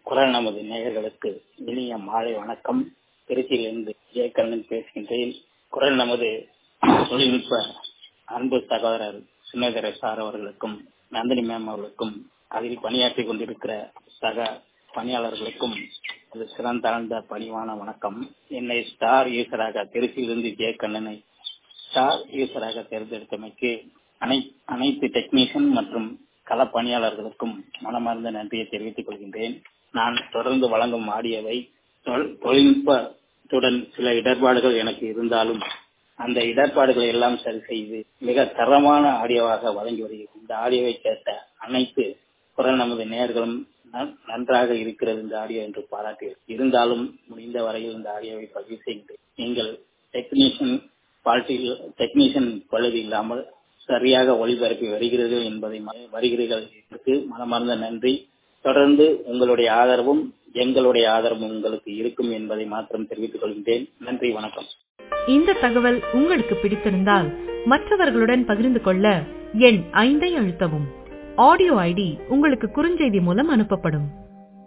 குரல் நமது நேயர்களுக்கு இனிய மாலை வணக்கம் திருச்சியிலிருந்து ஜெயக்கண்ணன் பேசுகின்றேன் குரல் நமது தொழில்நுட்ப அன்பு சகோதரர் சுனேதர சார் அவர்களுக்கும் நந்தினி மேம் அவர்களுக்கும் அதில் பணியாற்றி கொண்டிருக்கிற சக பணியாளர்களுக்கும் ஒரு சிறந்தாழ்ந்த பணிவான வணக்கம் என்னை ஸ்டார் யூசராக திருச்சியிலிருந்து ஜெயக்கண்ணனை ஸ்டார் யூசராக தேர்ந்தெடுத்தமைக்கு அனை அனைத்து டெக்னீஷியன் மற்றும் கள பணியாளர்களுக்கும் மனமார்ந்த நன்றியை தெரிவித்துக் கொள்கின்றேன் நான் தொடர்ந்து வழங்கும் ஆடியோவை தொழில்நுட்பத்துடன் சில இடர்பாடுகள் எனக்கு இருந்தாலும் அந்த இடர்பாடுகளை எல்லாம் சரி செய்து மிக தரமான ஆடியோவாக வழங்கி வருகிறேன் இந்த ஆடியோவை கேட்ட அனைத்து குரல் நமது நேர்களும் நன்றாக இருக்கிறது இந்த ஆடியோ என்று பாராட்டி இருந்தாலும் முடிந்த வரையில் இந்த ஆடியோவை பதிவு செய்கின்றேன் நீங்கள் டெக்னீஷியன் பால்ட்டில் டெக்னீஷியன் பழுது இல்லாமல் சரியாக ஒளிபரப்பி வருகிறது என்பதை வருகிறீர்கள் மனமார்ந்த நன்றி தொடர்ந்து உங்களுடைய ஆதரவும் எங்களுடைய ஆதரவும் உங்களுக்கு இருக்கும் என்பதை மாத்திரம் தெரிவித்துக் கொள்கின்றேன் நன்றி வணக்கம் இந்த தகவல் உங்களுக்கு பிடித்திருந்தால் மற்றவர்களுடன் பகிர்ந்து கொள்ள எண் ஐந்தை அழுத்தவும் ஆடியோ ஐடி உங்களுக்கு குறுஞ்செய்தி மூலம் அனுப்பப்படும்